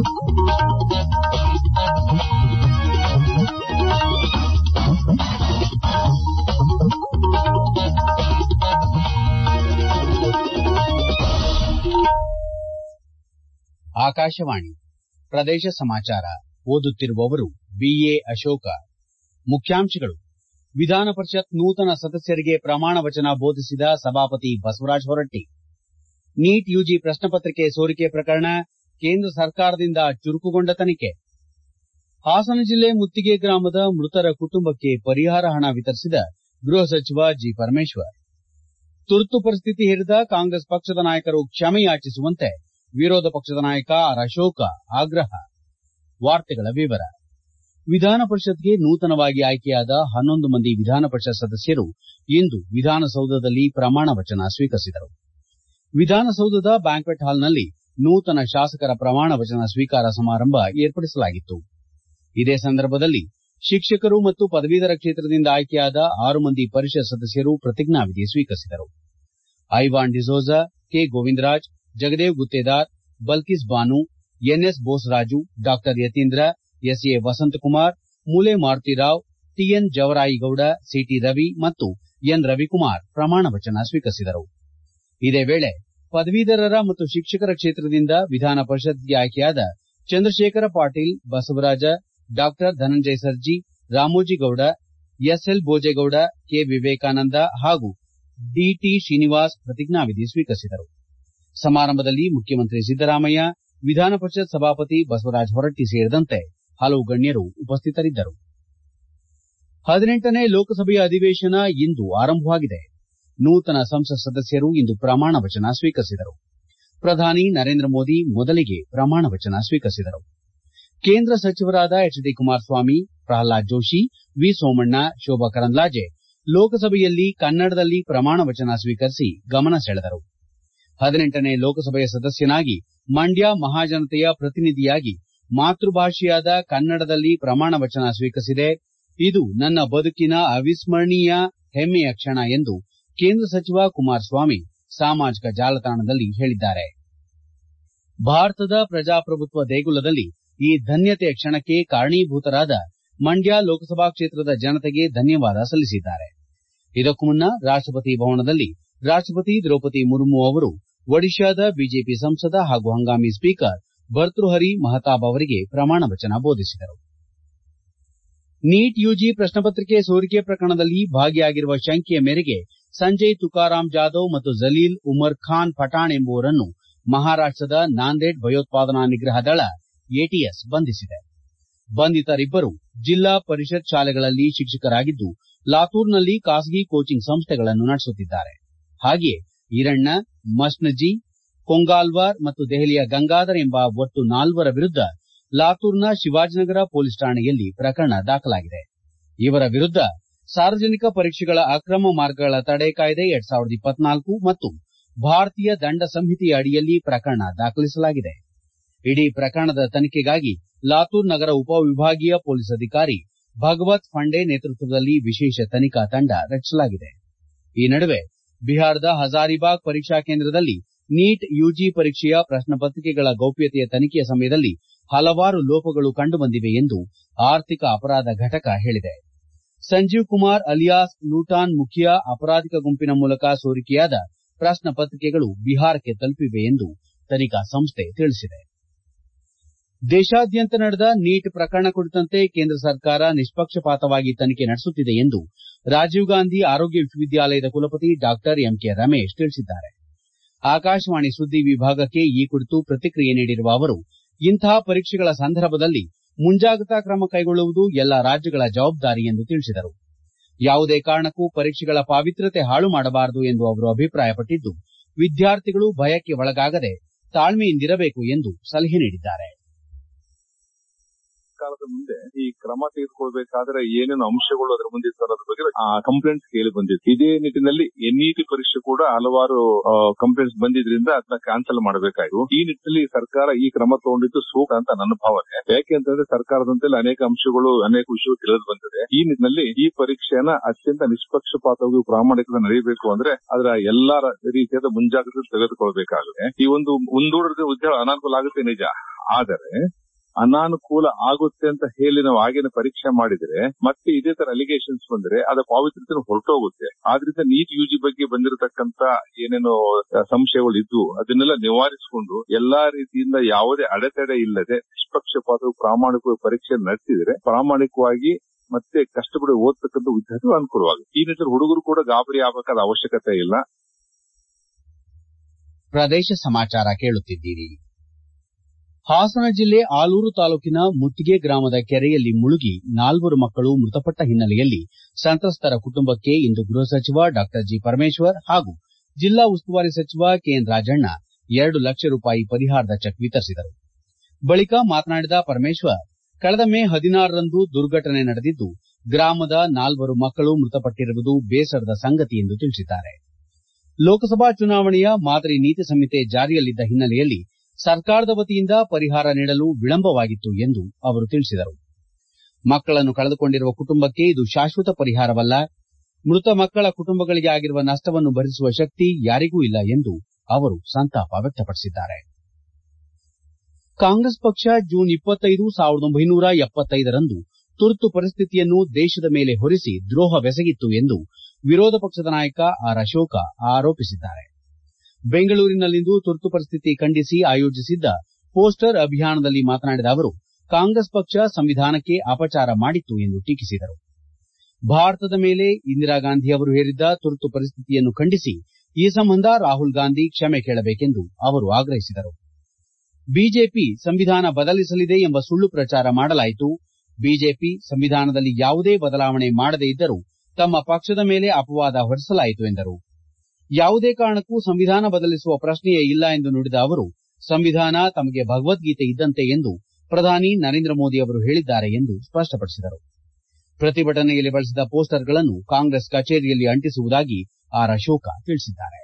ಆಕಾಶವಾಣಿ ಪ್ರದೇಶ ಸಮಾಚಾರ ಓದುತ್ತಿರುವವರು ಬಿಎ ಅಶೋಕ ಮುಖ್ಯಾಂಶಗಳು ವಿಧಾನ ಪರಿಷತ್ ನೂತನ ಸದಸ್ಯರಿಗೆ ಪ್ರಮಾಣ ವಚನ ಬೋಧಿಸಿದ ಸಭಾಪತಿ ಬಸವರಾಜ ಹೊರಟ್ಟಿ ನೀಟ್ ಯುಜಿ ಪ್ರಶ್ನಪತ್ರಿಕೆ ಸೋರಿಕೆ ಪ್ರಕರಣ ಕೇಂದ್ರ ಸರ್ಕಾರದಿಂದ ಚುರುಕುಗೊಂಡ ತನಿಖೆ ಹಾಸನ ಜಿಲ್ಲೆ ಮುತ್ತಿಗೆ ಗ್ರಾಮದ ಮೃತರ ಕುಟುಂಬಕ್ಕೆ ಪರಿಹಾರ ಹಣ ವಿತರಿಸಿದ ಗೃಹ ಸಚಿವ ಜಿ ಪರಮೇಶ್ವರ್ ತುರ್ತು ಪರಿಸ್ಥಿತಿ ಹೇರಿದ ಕಾಂಗ್ರೆಸ್ ಪಕ್ಷದ ನಾಯಕರು ಕ್ಷಮೆ ಯಾಚಿಸುವಂತೆ ವಿರೋಧ ಪಕ್ಷದ ನಾಯಕ ಆರ್ ಅಶೋಕ ಆಗ್ರಹ ವಿಧಾನ ಪರಿಷತ್ಗೆ ನೂತನವಾಗಿ ಆಯ್ಕೆಯಾದ ಹನ್ನೊಂದು ಮಂದಿ ವಿಧಾನ ಪರಿಷತ್ ಸದಸ್ಯರು ಇಂದು ವಿಧಾನಸೌಧದಲ್ಲಿ ಪ್ರಮಾಣ ವಚನ ಸ್ವೀಕರಿಸಿದರು ವಿಧಾನಸೌಧದ ಬ್ಯಾಂಕ್ವೆಟ್ ಹಾಲ್ನಲ್ಲಿ ನೂತನ ಶಾಸಕರ ಪ್ರಮಾಣ ವಚನ ಸ್ವೀಕಾರ ಸಮಾರಂಭ ಏರ್ಪಡಿಸಲಾಗಿತ್ತು ಇದೇ ಸಂದರ್ಭದಲ್ಲಿ ಶಿಕ್ಷಕರು ಮತ್ತು ಪದವೀಧರ ಕ್ಷೇತ್ರದಿಂದ ಆಯ್ಕೆಯಾದ ಆರು ಮಂದಿ ಪರಿಷತ್ ಸದಸ್ಯರು ಪ್ರತಿಜ್ಞಾವಿಧಿ ಸ್ವೀಕರಿಸಿದರು Ivan D'Souza K Govindaraj Jagadev Guttedar Balkis Banu N S Bosaraju ಡಾ Yathindra S A Vasanthakumar Mule Marutirao T N Javarayigowda C T Ravi ಮತ್ತು ಎನ್ ರವಿಕುಮಾರ್ ಪ್ರಮಾಣ ವಚನ ಸ್ವೀಕರಿಸಿದರು ಇದೇ ವೇಳೆ ಪದವೀಧರರ ಮತ್ತು ಶಿಕ್ಷಕರ ಕ್ಷೇತ್ರದಿಂದ ವಿಧಾನ ಪರಿಷತ್ಗೆ ಆಯ್ಕೆಯಾದ ಚಂದ್ರಶೇಖರ ಪಾಟೀಲ್ ಬಸವರಾಜ ಡಾ ಧನಂಜಯ ಸರ್ಜಿ ರಾಮೋಜಿಗೌಡ ಎಸ್ಎಲ್ ಬೋಜೇಗೌಡ ಕೆ ವಿವೇಕಾನಂದ ಹಾಗೂ ಡಿಟಿ ಶ್ರೀನಿವಾಸ್ ಪ್ರತಿಜ್ಞಾವಿಧಿ ಸ್ವೀಕರಿಸಿದರು ಸಮಾರಂಭದಲ್ಲಿ ಮುಖ್ಯಮಂತ್ರಿ ಸಿದ್ದರಾಮಯ್ಯ ವಿಧಾನ ಪರಿಷತ್ ಸಭಾಪತಿ ಬಸವರಾಜ ಹೊರಟ್ಟಿ ಸೇರಿದಂತೆ ಹಲವು ಗಣ್ಯರು ಉಪಸ್ಥಿತರಿದ್ದರು ಹದಿನೆಂಟನೇ ಲೋಕಸಭೆಯ ಅಧಿವೇಶನ ಇಂದು ಆರಂಭವಾಗಿದೆ ನೂತನ ಸಂಸತ್ ಸದಸ್ಯರು ಇಂದು ಪ್ರಮಾಣ ವಚನ ಸ್ವೀಕರಿಸಿದರು ಪ್ರಧಾನಿ ನರೇಂದ್ರ ಮೋದಿ ಮೊದಲಿಗೆ ಪ್ರಮಾಣ ವಚನ ಸ್ವೀಕರಿಸಿದರು ಕೇಂದ್ರ ಸಚಿವರಾದ H D Kumaraswamy Pralhad Joshi V Somanna Shobha Karandlaje ಲೋಕಸಭೆಯಲ್ಲಿ ಕನ್ನಡದಲ್ಲಿ ಪ್ರಮಾಣ ವಚನ ಸ್ವೀಕರಿಸಿ ಗಮನ ಸೆಳೆದರು ಹದಿನೆಂಟನೇ ಲೋಕಸಭೆಯ ಸದಸ್ಯನಾಗಿ ಮಂಡ್ಯ ಮಹಾಜನತೆಯ ಪ್ರತಿನಿಧಿಯಾಗಿ ಮಾತೃಭಾಷೆಯಾದ ಕನ್ನಡದಲ್ಲಿ ಪ್ರಮಾಣ ವಚನ ಸ್ವೀಕರಿಸಿದೆ ಇದು ನನ್ನ ಬದುಕಿನ ಅವಿಸ್ಮರಣೀಯ ಹೆಮ್ಮೆಯ ಕ್ಷಣ ಎಂದು ಕೇಂದ್ರ ಸಚಿವ ಕುಮಾರಸ್ವಾಮಿ ಸಾಮಾಜಿಕ ಜಾಲತಾಣದಲ್ಲಿ ಹೇಳಿದ್ದಾರೆ ಭಾರತದ ಪ್ರಜಾಪ್ರಭುತ್ವ ದೇಗುಲದಲ್ಲಿ ಈ ಧನ್ಯತೆಯ ಕ್ಷಣಕ್ಕೆ ಕಾರಣೀಭೂತರಾದ ಮಂಡ್ಯ ಲೋಕಸಭಾ ಕ್ಷೇತ್ರದ ಜನತೆಗೆ ಧನ್ಯವಾದ ಸಲ್ಲಿಸಿದ್ದಾರೆ ಇದಕ್ಕೂ ಮುನ್ನ ರಾಷ್ಟಪತಿ ಭವನದಲ್ಲಿ ರಾಷ್ಟಪತಿ ದ್ರೌಪದಿ ಮುರ್ಮು ಅವರು ಒಡಿಶಾದ ಬಿಜೆಪಿ ಸಂಸದ ಹಾಗೂ ಹಂಗಾಮಿ ಸ್ಪೀಕರ್ ಭರ್ತೃಹರಿ ಮಹತಾಬ್ ಅವರಿಗೆ ಪ್ರಮಾಣ ವಚನ ಬೋಧಿಸಿದರು ನೀಟ್ ಯುಜಿ ಪ್ರಶ್ನಪತ್ರಿಕೆ ಸೋರಿಕೆ ಪ್ರಕರಣದಲ್ಲಿ ಭಾಗಿಯಾಗಿರುವ ಶಂಕೆಯ ಮೇರೆಗೆ ಸಂಜಯ್ ತುಕಾರಾಂ ಜಾಧವ್ ಮತ್ತು ಜಲೀಲ್ ಉಮರ್ ಖಾನ್ ಪಠಾಣ್ ಎಂಬುವರನ್ನು ಮಹಾರಾಷ್ಟದ ನಾಂದೇಡ್ ಭಯೋತ್ಪಾದನಾ ನಿಗ್ರಹ ದಳ ಎಟಿಎಸ್ ಬಂಧಿಸಿದೆ ಬಂಧಿತರಿಬ್ಬರು ಜಿಲ್ಲಾ ಪರಿಷತ್ ಶಾಲೆಗಳಲ್ಲಿ ಶಿಕ್ಷಕರಾಗಿದ್ದು ಲಾತೂರ್ನಲ್ಲಿ ಖಾಸಗಿ ಕೋಚಿಂಗ್ ಸಂಸ್ಥೆಗಳನ್ನು ನಡೆಸುತ್ತಿದ್ದಾರೆ ಹಾಗೆಯೇ ಈರಣ್ಣ ಮಸ್ನಜಿ ಕೊಂಗಾಲ್ವಾರ್ ಮತ್ತು ದೆಹಲಿಯ ಗಂಗಾಧರ್ ಎಂಬ ಒಟ್ಟು ನಾಲ್ವರ ವಿರುದ್ಧ ಲಾತೂರ್ನ ಶಿವಾಜಿನಗರ ಪೊಲೀಸ್ ಠಾಣೆಯಲ್ಲಿ ಪ್ರಕರಣ ದಾಖಲಾಗಿದೆ ಇವರ ವಿರುದ್ಧ ಸಾರ್ವಜನಿಕ ಪರೀಕ್ಷೆಗಳ ಅಕ್ರಮ ಮಾರ್ಗಗಳ ತಡೆ ಕಾಯ್ದೆ ಎರಡ್ ಸಾವಿರದ ಇಪ್ಪತ್ನಾಲ್ಕು ಮತ್ತು ಭಾರತೀಯ ದಂಡ ಸಂಹಿತೆಯ ಅಡಿಯಲ್ಲಿ ಪ್ರಕರಣ ದಾಖಲಿಸಲಾಗಿದೆ ಇಡೀ ಪ್ರಕರಣದ ತನಿಖೆಗಾಗಿ ಲಾತೂರ್ ನಗರ ಉಪವಿಭಾಗೀಯ ಪೊಲೀಸ್ ಅಧಿಕಾರಿ ಭಗವತ್ ಫಂಡೆ ನೇತೃತ್ವದಲ್ಲಿ ವಿಶೇಷ ತನಿಖಾ ತಂಡ ರಚಿಸಲಾಗಿದೆ ಈ ನಡುವೆ ಬಿಹಾರದ ಹಜಾರಿಬಾಗ್ ಪರೀಕ್ಷಾ ಕೇಂದ್ರದಲ್ಲಿ ನೀಟ್ ಯುಜಿ ಪರೀಕ್ಷೆಯ ಪ್ರಶ್ನಪತ್ರಿಕೆಗಳ ಗೌಪ್ಯತೆಯ ತನಿಖೆಯ ಸಮಯದಲ್ಲಿ ಹಲವಾರು ಲೋಪಗಳು ಕಂಡುಬಂದಿವೆ ಎಂದು ಆರ್ಥಿಕ ಅಪರಾಧ ಘಟಕ ಹೇಳಿದೆ ಸಂಜೀವ್ ಕುಮಾರ್ ಅಲಿಯಾಸ್ ಲೂಟಾನ್ ಮುಖಿಯಾ ಅಪರಾಧಿಕ ಗುಂಪಿನ ಮೂಲಕ ಸೋರಿಕೆಯಾದ ಪ್ರಶ್ನ ಪತ್ರಿಕೆಗಳು ಬಿಹಾರಕ್ಕೆ ತಲುಪಿವೆ ಎಂದು ತನಿಖಾ ಸಂಸ್ಥೆ ತಿಳಿಸಿದೆ ದೇಶಾದ್ಯಂತ ನಡೆದ ನೀಟ್ ಪ್ರಕರಣ ಕುರಿತಂತೆ ಕೇಂದ್ರ ಸರ್ಕಾರ ನಿಷ್ಪಕ್ಷಪಾತವಾಗಿ ತನಿಖೆ ನಡೆಸುತ್ತಿದೆ ಎಂದು ರಾಜೀವ್ ಗಾಂಧಿ ಆರೋಗ್ಯ ವಿಶ್ವವಿದ್ಯಾಲಯದ ಕುಲಪತಿ ಡಾ ಎಂಕೆ ರಮೇಶ್ ತಿಳಿಸಿದ್ದಾರೆ ಆಕಾಶವಾಣಿ ಸುದ್ದಿ ವಿಭಾಗಕ್ಕೆ ಈ ಕುರಿತು ಪ್ರತಿಕ್ರಿಯೆ ನೀಡಿರುವ ಅವರು ಇಂತಹ ಪರೀಕ್ಷೆಗಳ ಸಂದರ್ಭದಲ್ಲಿ ಮುಂಜಾಗ್ರತಾ ಕ್ರಮ ಕೈಗೊಳ್ಳುವುದು ಎಲ್ಲಾ ರಾಜ್ಯಗಳ ಜವಾಬ್ದಾರಿ ಎಂದು ತಿಳಿಸಿದರು ಯಾವುದೇ ಕಾರಣಕ್ಕೂ ಪರೀಕ್ಷೆಗಳ ಪಾವಿತ್ರ್ಯತೆ ಹಾಳು ಮಾಡಬಾರದು ಎಂದು ಅವರು ಅಭಿಪ್ರಾಯಪಟ್ಟಿದ್ದು ವಿದ್ಯಾರ್ಥಿಗಳು ಭಯಕ್ಕೆ ಒಳಗಾಗದೆ ತಾಳ್ಮೆಯಿಂದಿರಬೇಕು ಎಂದು ಸಲಹೆ ನೀಡಿದ್ದಾರೆ ಸರ್ಕಾರದ ಮುಂದೆ ಈ ಕ್ರಮ ತೆಗೆದುಕೊಳ್ಬೇಕಾದ್ರೆ ಏನೇನು ಅಂಶಗಳು ಅದರ ಮುಂದೆ ತರೋದ್ರ ಬಗ್ಗೆ ಕಂಪ್ಲೇಂಟ್ಸ್ ಕೇಳಿ ಬಂದಿದೆ ಇದೇ ನಿಟ್ಟಿನಲ್ಲಿ ಎನ್ಇಟಿ ಪರೀಕ್ಷೆ ಕೂಡ ಹಲವಾರು ಕಂಪ್ಲೇಂಟ್ಸ್ ಬಂದಿದ್ರಿಂದ ಅದನ್ನ ಕ್ಯಾನ್ಸಲ್ ಮಾಡಬೇಕಾಯ್ತು ಈ ನಿಟ್ಟಿನಲ್ಲಿ ಸರ್ಕಾರ ಈ ಕ್ರಮ ತಗೊಂಡಿದ್ದು ಸೂಕ್ತ ಅಂತ ನನ್ನ ಭಾವನೆ ಯಾಕೆ ಅಂತಂದ್ರೆ ಸರ್ಕಾರದಂತೆಲ್ಲ ಅನೇಕ ಅಂಶಗಳು ಅನೇಕ ವಿಷಯಗಳು ತಿಳಿದು ಬಂದಿದೆ ಈ ನಿಟ್ಟಿನಲ್ಲಿ ಈ ಪರೀಕ್ಷೆಯನ್ನ ಅತ್ಯಂತ ನಿಷ್ಪಕ್ಷಪಾತವಾಗಿ ಪ್ರಾಮಾಣಿಕತೆ ನಡೆಯಬೇಕು ಅಂದ್ರೆ ಅದರ ಎಲ್ಲಾ ರೀತಿಯಾದ ಮುಂಜಾಗ್ರತೆ ತೆಗೆದುಕೊಳ್ಬೇಕಾಗುತ್ತೆ ಈ ಒಂದು ಮುಂದೂಡಿದ ಉದ್ಯೋಗ ಅನಾನುಕೂಲ ಆಗುತ್ತೆ ನಿಜ ಆದರೆ ಅನಾನುಕೂಲ ಆಗುತ್ತೆ ಅಂತ ಹೇಳಿ ನಾವು ಆಗಿನ ಪರೀಕ್ಷೆ ಮಾಡಿದ್ರೆ ಮತ್ತೆ ಇದೇ ತರ ಅಲಿಗೇಷನ್ಸ್ ಬಂದ್ರೆ ಅದರ ಪಾವಿತ್ರ್ಯತೆ ಹೊರಟೋಗುತ್ತೆ ಆದ್ರಿಂದ ನೀಟ್ ಯುಜಿ ಬಗ್ಗೆ ಬಂದಿರತಕ್ಕಂತ ಏನೇನೋ ಸಂಶಯಗಳು ಇದ್ವು ಅದನ್ನೆಲ್ಲ ನಿವಾರಿಸಿಕೊಂಡು ಎಲ್ಲಾ ರೀತಿಯಿಂದ ಯಾವುದೇ ಅಡೆತಡೆ ಇಲ್ಲದೆ ನಿಷ್ಪಕ್ಷಪಾತ ಪ್ರಾಮಾಣಿಕ ಪರೀಕ್ಷೆ ನಡೆಸಿದ್ರೆ ಪ್ರಾಮಾಣಿಕವಾಗಿ ಮತ್ತೆ ಕಷ್ಟಪಡಿ ಓದ್ತಕ್ಕಂಥ ವಿದ್ಯಾರ್ಥಿಗಳು ಅನುಕೂಲವಾಗುತ್ತೆ ಈ ನಿಟ್ಟಿನಲ್ಲಿ ಹುಡುಗರು ಕೂಡ ಗಾಬರಿ ಆಗಬೇಕಾದ ಅವಶ್ಯಕತೆ ಇಲ್ಲ ಪ್ರದೇಶ ಸಮಾಚಾರ ಕೇಳುತ್ತಿದ್ದೀರಿ ಹಾಸನ ಜಿಲ್ಲೆ ಆಲೂರು ತಾಲೂಕಿನ ಮುತ್ತಿಗೆ ಗ್ರಾಮದ ಕೆರೆಯಲ್ಲಿ ಮುಳುಗಿ ನಾಲ್ವರು ಮಕ್ಕಳು ಮೃತಪಟ್ಟ ಹಿನ್ನೆಲೆಯಲ್ಲಿ ಸಂತ್ರಸ್ತರ ಕುಟುಂಬಕ್ಕೆ ಇಂದು ಗೃಹ ಸಚಿವ ಡಾ ಜಿ ಪರಮೇಶ್ವರ್ ಹಾಗೂ ಜಿಲ್ಲಾ ಉಸ್ತುವಾರಿ ಸಚಿವ ಕೆಎನ್ ರಾಜಣ್ಣ ಎರಡು ಲಕ್ಷ ರೂಪಾಯಿ ಪರಿಹಾರದ ಚೆಕ್ ವಿತರಿಸಿದರು ಬಳಿಕ ಮಾತನಾಡಿದ ಪರಮೇಶ್ವರ್ ಕಳೆದ ಮೇ ಹದಿನಾರರಂದು ದುರ್ಘಟನೆ ನಡೆದಿದ್ದು ಗ್ರಾಮದ ನಾಲ್ವರು ಮಕ್ಕಳು ಮೃತಪಟ್ಟಿರುವುದು ಬೇಸರದ ಸಂಗತಿ ಎಂದು ತಿಳಿಸಿದ್ದಾರೆ ಲೋಕಸಭಾ ಚುನಾವಣೆಯ ಮಾದರಿ ನೀತಿ ಸಂಹಿತೆ ಜಾರಿಯಲ್ಲಿದ್ದ ಹಿನ್ನೆಲೆಯಲ್ಲಿ ಸರ್ಕಾರದ ವತಿಯಿಂದ ಪರಿಹಾರ ನೀಡಲು ವಿಳಂಬವಾಗಿತ್ತು ಎಂದು ಅವರು ತಿಳಿಸಿದರು ಮಕ್ಕಳನ್ನು ಕಳೆದುಕೊಂಡಿರುವ ಕುಟುಂಬಕ್ಕೆ ಇದು ಶಾಶ್ವತ ಪರಿಹಾರವಲ್ಲ ಮೃತ ಮಕ್ಕಳ ಕುಟುಂಬಗಳಿಗೆ ಆಗಿರುವ ನಷ್ಟವನ್ನು ಭರಿಸುವ ಶಕ್ತಿ ಯಾರಿಗೂ ಇಲ್ಲ ಎಂದು ಅವರು ಸಂತಾಪ ವ್ಯಕ್ತಪಡಿಸಿದ್ದಾರೆ ಕಾಂಗ್ರೆಸ್ ಪಕ್ಷ ಜೂನ್ ಇಪ್ಪತ್ತೈದು ಸಾವಿರದ ಒಂಬೈನೂರ ಎಪ್ಪತ್ತೈದರಂದು ತುರ್ತು ಪರಿಸ್ಥಿತಿಯನ್ನು ದೇಶದ ಮೇಲೆ ಹೊರಿಸಿ ದ್ರೋಹವೆಸಗಿತ್ತು ಎಂದು ವಿರೋಧ ಪಕ್ಷದ ನಾಯಕ ಆರ್ ಅಶೋಕ ಆರೋಪಿಸಿದ್ದಾರೆ ಬೆಂಗಳೂರಿನಲ್ಲಿಂದು ತುರ್ತು ಪರಿಸ್ಥಿತಿ ಖಂಡಿಸಿ ಆಯೋಜಿಸಿದ್ದ ಪೋಸ್ಟರ್ ಅಭಿಯಾನದಲ್ಲಿ ಮಾತನಾಡಿದ ಅವರು ಕಾಂಗ್ರೆಸ್ ಪಕ್ಷ ಸಂವಿಧಾನಕ್ಕೆ ಅಪಚಾರ ಮಾಡಿತ್ತು ಎಂದು ಟೀಕಿಸಿದರು ಭಾರತದ ಮೇಲೆ ಇಂದಿರಾ ಗಾಂಧಿ ಅವರು ಹೇರಿದ್ದ ತುರ್ತು ಪರಿಸ್ಥಿತಿಯನ್ನು ಖಂಡಿಸಿ ಈ ಸಂಬಂಧ ರಾಹುಲ್ ಗಾಂಧಿ ಕ್ಷಮೆ ಕೇಳಬೇಕೆಂದು ಅವರು ಆಗ್ರಹಿಸಿದರು ಬಿಜೆಪಿ ಸಂವಿಧಾನ ಬದಲಿಸಲಿದೆ ಎಂಬ ಸುಳ್ಳು ಪ್ರಚಾರ ಮಾಡಲಾಯಿತು ಬಿಜೆಪಿ ಸಂವಿಧಾನದಲ್ಲಿ ಯಾವುದೇ ಬದಲಾವಣೆ ಮಾಡದೇ ಇದ್ದರೂ ತಮ್ಮ ಪಕ್ಷದ ಮೇಲೆ ಅಪವಾದ ಹೊರಿಸಲಾಯಿತು ಎಂದರು ಯಾವುದೇ ಕಾರಣಕ್ಕೂ ಸಂವಿಧಾನ ಬದಲಿಸುವ ಪ್ರಶ್ನೆಯೇ ಇಲ್ಲ ಎಂದು ನುಡಿದ ಅವರು ಸಂವಿಧಾನ ತಮಗೆ ಭಗವದ್ಗೀತೆ ಇದ್ದಂತೆ ಎಂದು ಪ್ರಧಾನಿ ನರೇಂದ್ರ ಮೋದಿ ಅವರು ಹೇಳಿದ್ದಾರೆ ಎಂದು ಸ್ಪಷ್ಟಪಡಿಸಿದರು ಪ್ರತಿಭಟನೆಯಲ್ಲಿ ಬಳಸಿದ ಪೋಸ್ಟರ್ಗಳನ್ನು ಕಾಂಗ್ರೆಸ್ ಕಚೇರಿಯಲ್ಲಿ ಅಂಟಿಸುವುದಾಗಿ ಆರ್ ಅಶೋಕ ತಿಳಿಸಿದ್ದಾರೆ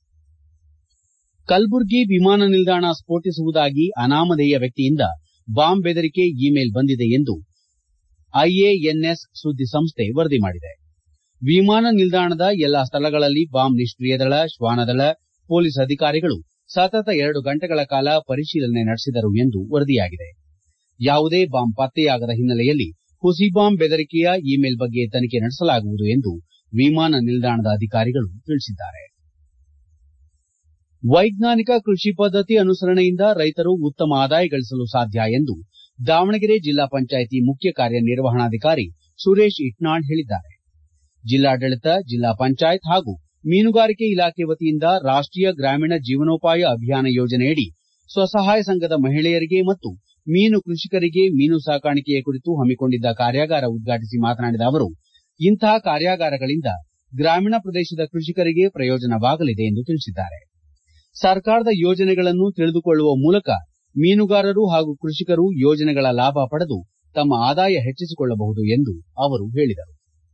ಕಲಬುರಗಿ ವಿಮಾನ ನಿಲ್ದಾಣ ಸ್ಫೋಟಿಸುವುದಾಗಿ ಅನಾಮಧೇಯ ವ್ಯಕ್ತಿಯಿಂದ ಬಾಂಬ್ ಬೆದರಿಕೆ ಇಮೇಲ್ ಬಂದಿದೆ ಎಂದು ಐಎಎನ್ಎಸ್ ಸುದ್ದಿ ಸಂಸ್ಥೆ ವರದಿ ಮಾಡಿದೆ ವಿಮಾನ ನಿಲ್ದಾಣದ ಎಲ್ಲಾ ಸ್ಥಳಗಳಲ್ಲಿ ಬಾಂಬ್ ನಿಷ್ಕಿಯ ದಳ ಶ್ವಾನದಳ ಪೊಲೀಸ್ ಅಧಿಕಾರಿಗಳು ಸತತ ಎರಡು ಗಂಟೆಗಳ ಕಾಲ ಪರಿಶೀಲನೆ ನಡೆಸಿದರು ಎಂದು ವರದಿಯಾಗಿದೆ ಯಾವುದೇ ಬಾಂಬ್ ಪತ್ತೆಯಾಗದ ಹಿನ್ನೆಲೆಯಲ್ಲಿ ಹುಸಿ ಬಾಂಬ್ ಬೆದರಿಕೆಯ ಇಮೇಲ್ ಬಗ್ಗೆ ತನಿಖೆ ನಡೆಸಲಾಗುವುದು ಎಂದು ವಿಮಾನ ನಿಲ್ದಾಣದ ಅಧಿಕಾರಿಗಳು ತಿಳಿಸಿದ್ದಾರೆ ವೈಜ್ಞಾನಿಕ ಕೃಷಿ ಪದ್ದತಿ ಅನುಸರಣೆಯಿಂದ ರೈತರು ಉತ್ತಮ ಆದಾಯ ಗಳಿಸಲು ಸಾಧ್ಯ ಎಂದು ದಾವಣಗೆರೆ ಜಿಲ್ಲಾ ಪಂಚಾಯಿತಿ ಮುಖ್ಯ ಕಾರ್ಯನಿರ್ವಹಣಾಧಿಕಾರಿ ಸುರೇಶ್ ಇಟ್ನಾಳ್ ಹೇಳಿದ್ದಾರೆ ಜಿಲ್ಲಾಡಳಿತ ಜಿಲ್ಲಾ ಪಂಚಾಯತ್ ಹಾಗೂ ಮೀನುಗಾರಿಕೆ ಇಲಾಖೆ ವತಿಯಿಂದ ರಾಷ್ಟೀಯ ಗ್ರಾಮೀಣ ಜೀವನೋಪಾಯ ಅಭಿಯಾನ ಯೋಜನೆಯಡಿ ಸ್ವಸಹಾಯ ಸಂಘದ ಮಹಿಳೆಯರಿಗೆ ಮತ್ತು ಮೀನು ಕೃಷಿಕರಿಗೆ ಮೀನು ಸಾಕಾಣಿಕೆಯ ಕುರಿತು ಹಮ್ಮಿಕೊಂಡಿದ್ದ ಕಾರ್ಯಾಗಾರ ಉದ್ಘಾಟಿಸಿ ಮಾತನಾಡಿದ ಅವರು ಇಂತಹ ಕಾರ್ಯಾಗಾರಗಳಿಂದ ಗ್ರಾಮೀಣ ಪ್ರದೇಶದ ಕೃಷಿಕರಿಗೆ ಪ್ರಯೋಜನವಾಗಲಿದೆ ಎಂದು ತಿಳಿಸಿದ್ದಾರೆ ಸರ್ಕಾರದ ಯೋಜನೆಗಳನ್ನು ತಿಳಿದುಕೊಳ್ಳುವ ಮೂಲಕ ಮೀನುಗಾರರು ಹಾಗೂ ಕೃಷಿಕರು ಯೋಜನೆಗಳ ಲಾಭ ಪಡೆದು ತಮ್ಮ ಆದಾಯ ಹೆಚ್ಚಿಸಿಕೊಳ್ಳಬಹುದು ಎಂದು ಅವರು ಹೇಳಿದರು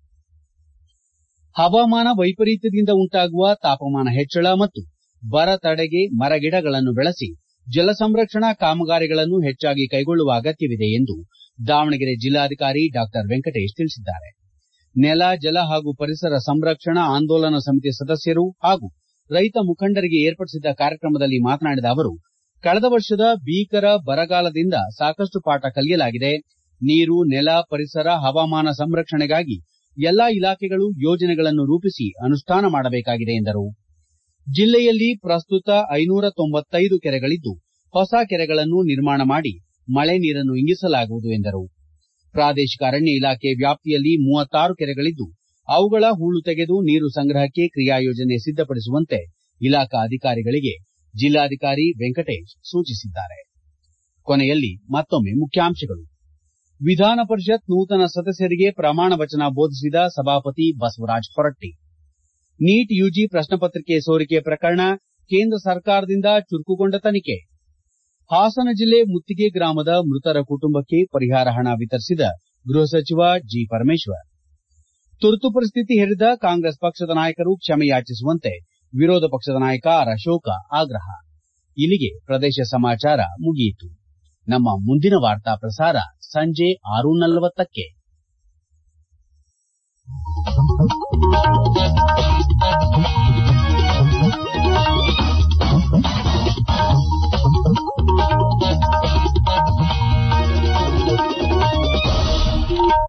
ಹವಾಮಾನ ವೈಪರೀತ್ಯದಿಂದ ಉಂಟಾಗುವ ತಾಪಮಾನ ಹೆಚ್ಚಳ ಮತ್ತು ಬರ ತಡೆಗೆ ಮರಗಿಡಗಳನ್ನು ಬೆಳೆಸಿ ಜಲ ಸಂರಕ್ಷಣಾ ಕಾಮಗಾರಿಗಳನ್ನು ಹೆಚ್ಚಾಗಿ ಕೈಗೊಳ್ಳುವ ಅಗತ್ಯವಿದೆ ಎಂದು ದಾವಣಗೆರೆ ಜಿಲ್ಲಾಧಿಕಾರಿ ಡಾ ವೆಂಕಟೇಶ್ ತಿಳಿಸಿದ್ದಾರೆ ನೆಲ ಜಲ ಹಾಗೂ ಪರಿಸರ ಸಂರಕ್ಷಣಾ ಆಂದೋಲನ ಸಮಿತಿ ಸದಸ್ಯರು ಹಾಗೂ ರೈತ ಮುಖಂಡರಿಗೆ ಏರ್ಪಡಿಸಿದ್ದ ಕಾರ್ಯಕ್ರಮದಲ್ಲಿ ಮಾತನಾಡಿದ ಅವರು ಕಳೆದ ವರ್ಷದ ಭೀಕರ ಬರಗಾಲದಿಂದ ಸಾಕಷ್ಟು ಪಾಠ ಕಲಿಯಲಾಗಿದೆ ನೀರು ನೆಲ ಪರಿಸರ ಹವಾಮಾನ ಸಂರಕ್ಷಣೆಗಾಗಿ ಎಲ್ಲಾ ಇಲಾಖೆಗಳು ಯೋಜನೆಗಳನ್ನು ರೂಪಿಸಿ ಅನುಷ್ಠಾನ ಮಾಡಬೇಕಾಗಿದೆ ಎಂದರು ಜಿಲ್ಲೆಯಲ್ಲಿ ಪ್ರಸ್ತುತ ಐನೂರ ತೊಂಬತ್ತೈದು ಕೆರೆಗಳಿದ್ದು ಹೊಸ ಕೆರೆಗಳನ್ನು ನಿರ್ಮಾಣ ಮಾಡಿ ಮಳೆ ನೀರನ್ನು ಇಂಗಿಸಲಾಗುವುದು ಎಂದರು ಪ್ರಾದೇಶಿಕ ಅರಣ್ಯ ಇಲಾಖೆ ವ್ಯಾಪ್ತಿಯಲ್ಲಿ ಮೂವತ್ತಾರು ಕೆರೆಗಳಿದ್ದು ಅವುಗಳ ಹೂಳು ತೆಗೆದು ನೀರು ಸಂಗ್ರಹಕ್ಕೆ ಕ್ರಿಯಾಯೋಜನೆ ಸಿದ್ದಪಡಿಸುವಂತೆ ಇಲಾಖಾ ಅಧಿಕಾರಿಗಳಿಗೆ ಜಿಲ್ಲಾಧಿಕಾರಿ ವೆಂಕಟೇಶ್ ಸೂಚಿಸಿದ್ದಾರೆ ಕೊನೆಯಲ್ಲಿ ಮತ್ತೊಮ್ಮೆ ಮುಖ್ಯಾಂಶಗಳು ವಿಧಾನ ಪರಿಷತ್ ನೂತನ ಸದಸ್ಯರಿಗೆ ಪ್ರಮಾಣ ವಚನ ಬೋಧಿಸಿದ ಸಭಾಪತಿ ಬಸವರಾಜ ಹೊರಟ್ಟಿ ನೀಟ್ ಯುಜಿ ಪ್ರಶ್ನೆ ಪತ್ರಿಕೆ ಸೋರಿಕೆ ಪ್ರಕರಣ ಕೇಂದ್ರ ಸರ್ಕಾರದಿಂದ ಚುರುಕುಗೊಂಡ ತನಿಖೆ ಹಾಸನ ಜಿಲ್ಲೆ ಮುತ್ತಿಗೆ ಗ್ರಾಮದ ಮೃತರ ಕುಟುಂಬಕ್ಕೆ ಪರಿಹಾರ ಹಣ ವಿತರಿಸಿದ ಗೃಹ ಸಚಿವ ಜಿ ಪರಮೇಶ್ವರ್ ತುರ್ತು ಪರಿಸ್ಥಿತಿ ಹೇರಿದ ಕಾಂಗ್ರೆಸ್ ಪಕ್ಷದ ನಾಯಕರು ಕ್ಷಮೆ ಯಾಚಿಸುವಂತೆ ವಿರೋಧ ಪಕ್ಷದ ನಾಯಕ ಆರ್ ಅಶೋಕ ಆಗ್ರಹ ಇಲ್ಲಿಗೆ ಪ್ರದೇಶ ಸಮಾಚಾರ ಮುಗಿಯಿತು ನಮ್ಮ ಮುಂದಿನ ವಾರ್ತಾ ಪ್ರಸಾರ ಸಂಜೆ ಆರು ನಲವತ್ತಕ್ಕೆ